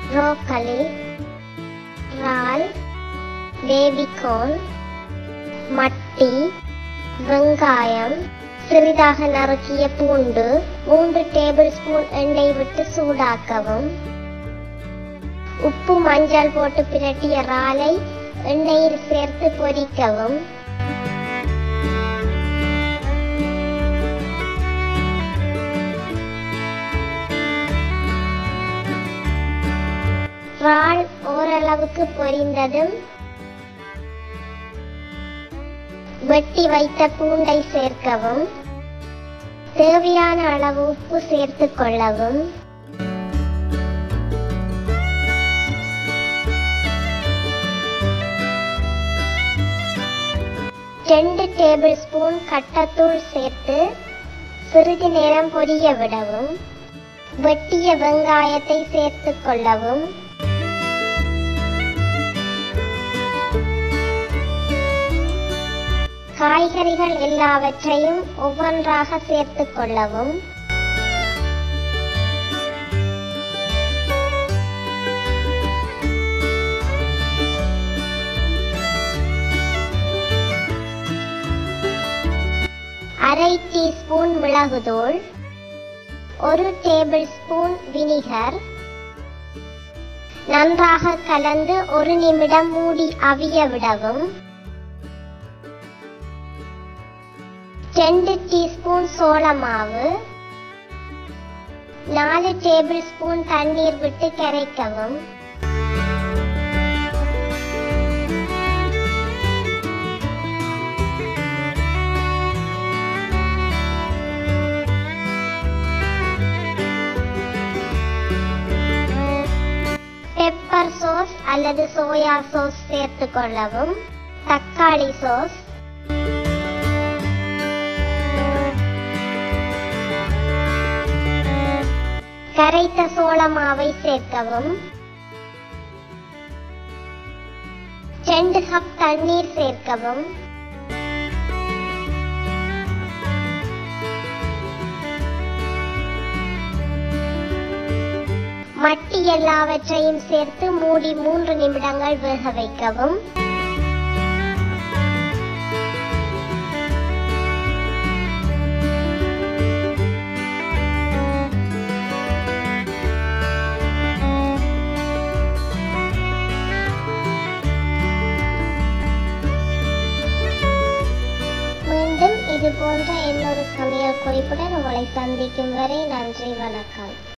broccoli இறால் baby corn மட்டி வெங்காயம் சிறிதாக நறுக்கிய பூண்டு மூன்று டேபிள் ஸ்பூன் எண்ணெய் விட்டு சூடாக்கவும் உப்பு மஞ்சள் போட்டு பிரட்டிய இறாலை எண்ணெயில் சேர்த்து பொரிக்கவும் இறால் ஓரளவுக்கு பொரிந்ததும் வெட்டி வைத்த பூண்டை சேர்க்கவும் தேவையான அளவு உப்பு சேர்த்துக் கொள்ளவும் ரெண்டு டேபிள் ஸ்பூன் கட்டத்தூள் சேர்த்து சிறிது நேரம் பொரிய விடவும் வெட்டிய வெங்காயத்தை சேர்த்துக் கொள்ளவும் காய்கறிகள் எல்லாவற்றையும் ஒவ்வொன்றாக சேர்த்துக் கொள்ளவும் அரை டீஸ்பூன் மிளகுதூள் ஒரு டேபிள் ஸ்பூன் வினிகர் நன்றாக கலந்து ஒரு நிமிடம் மூடி அவிய விடவும் ரெண்டு டீஸ்பூன் சோள மாவு நாலு டேபிள் ஸ்பூன் தண்ணீர் விட்டு கரைக்கவும் பெப்பர் சோஸ் அல்லது சோயா சோஸ் சேர்த்துக் கொள்ளவும் தக்காளி சோஸ் கரைத்த சோள மாவை சேர்க்கவும் ரெண்டு கப் தண்ணீர் சேர்க்கவும் மட்டி எல்லாவற்றையும் சேர்த்து மூடி மூன்று நிமிடங்கள் வேக வைக்கவும் மீண்டும் இது போன்ற இன்னொரு சமையல் குறிப்புடன் உங்களை சந்திக்கும் வரை நன்றி வணக்கம்